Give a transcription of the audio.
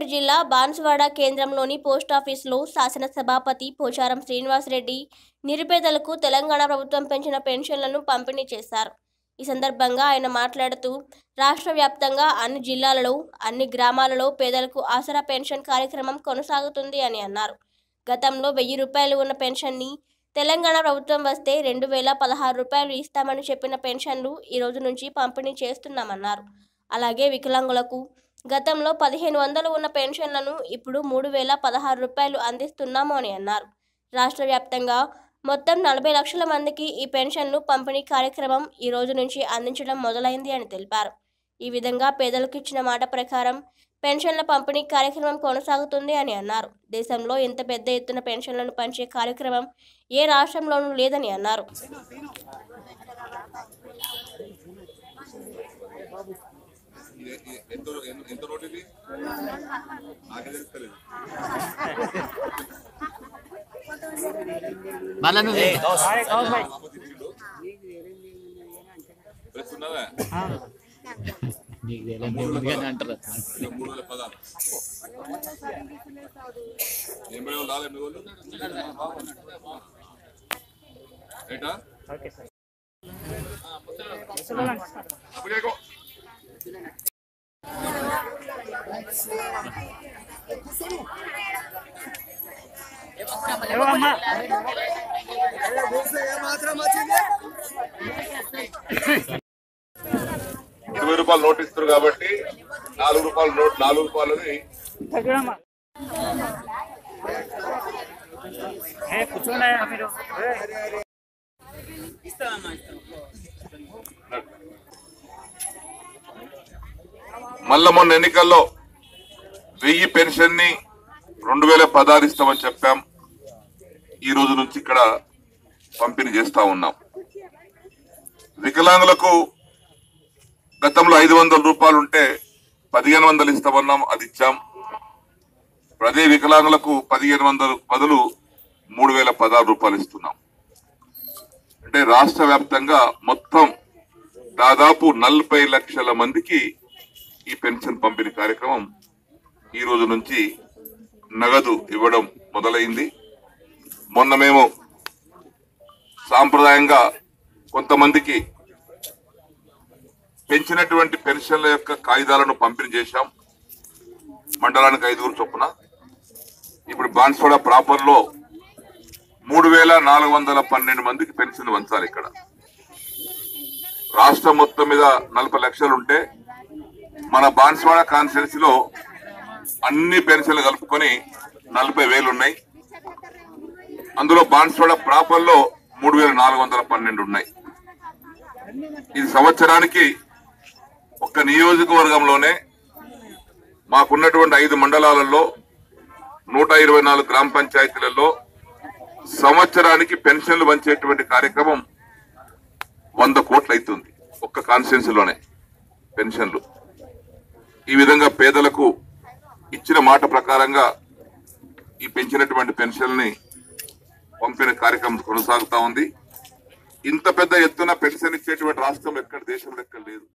జిల్లా బాన్సువాడ కేంద్రంలోని పోస్టాఫీసులో శాసనసభాపతి పోచారం శ్రీనివాసరెడ్డి నిరుపేదలకు తెలంగాణ ప్రభుత్వం పెంచిన పెన్షన్లను పంపిణీ చేశారు ఈ సందర్భంగా ఆయన మాట్లాడుతూ రాష్ట్ర వ్యాప్తంగా అన్ని జిల్లాలలో అన్ని గ్రామాలలో పేదలకు ఆసరా పెన్షన్ కార్యక్రమం కొనసాగుతుంది అని అన్నారు గతంలో వెయ్యి రూపాయలు ఉన్న పెన్షన్ని తెలంగాణ ప్రభుత్వం వస్తే రెండు వేల పదహారు రూపాయలు ఇస్తామని చెప్పిన పెన్షన్లు ఈ రోజు నుంచి పంపిణీ చేస్తున్నామన్నారు అలాగే వికలాంగులకు గతంలో పదిహేను వందలు ఉన్న పెన్షన్లను ఇప్పుడు మూడు వేల పదహారు రూపాయలు అందిస్తున్నాము అని అన్నారు రాష్ట్ర వ్యాప్తంగా మొత్తం నలభై లక్షల మందికి ఈ పెన్షన్లు పంపిణీ కార్యక్రమం ఈ రోజు నుంచి అందించడం మొదలైంది అని తెలిపారు ఈ విధంగా పేదలకు ఇచ్చిన మాట ప్రకారం పెన్షన్ల పంపిణీ కార్యక్రమం కొనసాగుతుంది అని అన్నారు దేశంలో ఇంత పెద్ద ఎత్తున పెన్షన్లను పంచే కార్యక్రమం ఏ రాష్ట్రంలోనూ లేదని అన్నారు ఇది- ఇది ఎంత ఎంత- ఎంత నోట్ ఇది నాకే తెలుస్తలేదు మళ్ళా నువ్వు కాకపోతే ఇచ్చిండు. ప్రెస్ ఉన్నదా నీకు తెలియదు కానీ అంటారు ఇక మూడు వేల పదహారు ఏం పడే వాళ్ళు రాలేదు మీ వాళ్ళు ఏటా అప్పుడు ఎక్కువ. ఇరవై రూపాయలు నోట్ ఇస్తారు కాబట్టి నాలుగు రూపాయలు నోట్ నాలుగు రూపాయలని కూర్చోండి మీరు మళ్ళా మొన్న ఎన్నికల్లో వెయ్యి పెన్షన్ ని రెండు వేల పదహారు ఇస్తామని చెప్పాం ఈ రోజు నుంచి ఇక్కడ పంపిణీ చేస్తా ఉన్నాం వికలాంగులకు గతంలో ఐదు వందల రూపాయలు ఉంటే పదిహేను వందలు ఇస్తామన్నాం అది ఇచ్చాం ఇప్పుడు అదే వికలాంగులకు పదిహేను వందలు బదులు మూడు వేల పదహారు రూపాయలు ఇస్తున్నాం అంటే రాష్ట్ర వ్యాప్తంగా మొత్తం దాదాపు నలభై లక్షల మందికి ఈ పెన్షన్ పంపిణీ కార్యక్రమం ఈ రోజు నుంచి నగదు ఇవ్వడం మొదలైంది మొన్న మేము సాంప్రదాయంగా కొంతమందికి పెంచినటువంటి పెన్షన్ల యొక్క కాగితాలను పంపిణీ చేశాం మండలానికి ఐదుగురు చొప్పున ఇప్పుడు బాన్స్వాడ ప్రాపర్ లో మూడు వేల నాలుగు వందల పన్నెండు మందికి పెన్షన్ పంచాలి ఇక్కడ రాష్ట్రం మొత్తం మీద నలభై లక్షలు ఉంటే మన బాన్స్వాడ కాన్స్టిట్యున్సీ లో అన్ని పెన్షన్లు కలుపుకొని నలభై వేలు ఉన్నాయి అందులో బాన్స్వాడ ప్రాపర్ లో మూడు వేల నాలుగు వందల పన్నెండు ఉన్నాయి ఇది సంవత్సరానికి ఒక్క నియోజకవర్గంలోనే మాకున్నటువంటి ఐదు మండలాలలో నూట ఇరవై నాలుగు గ్రామ పంచాయతీలలో సంవత్సరానికి పెన్షన్లు పంచేటువంటి కార్యక్రమం వంద కోట్లు అవుతుంది ఒక్క కాన్స్టిట్యున్సీలోనే పెన్షన్లు ఈ విధంగా పేదలకు ఇచ్చిన మాట ప్రకారంగా ఈ పెంచినటువంటి పెన్షన్ని పంపిణీ కార్యక్రమం కొనసాగుతా ఉంది ఇంత పెద్ద ఎత్తున పెన్షన్ ఇచ్చేటువంటి రాష్ట్రం ఎక్కడ దేశంలో ఎక్కడ లేదు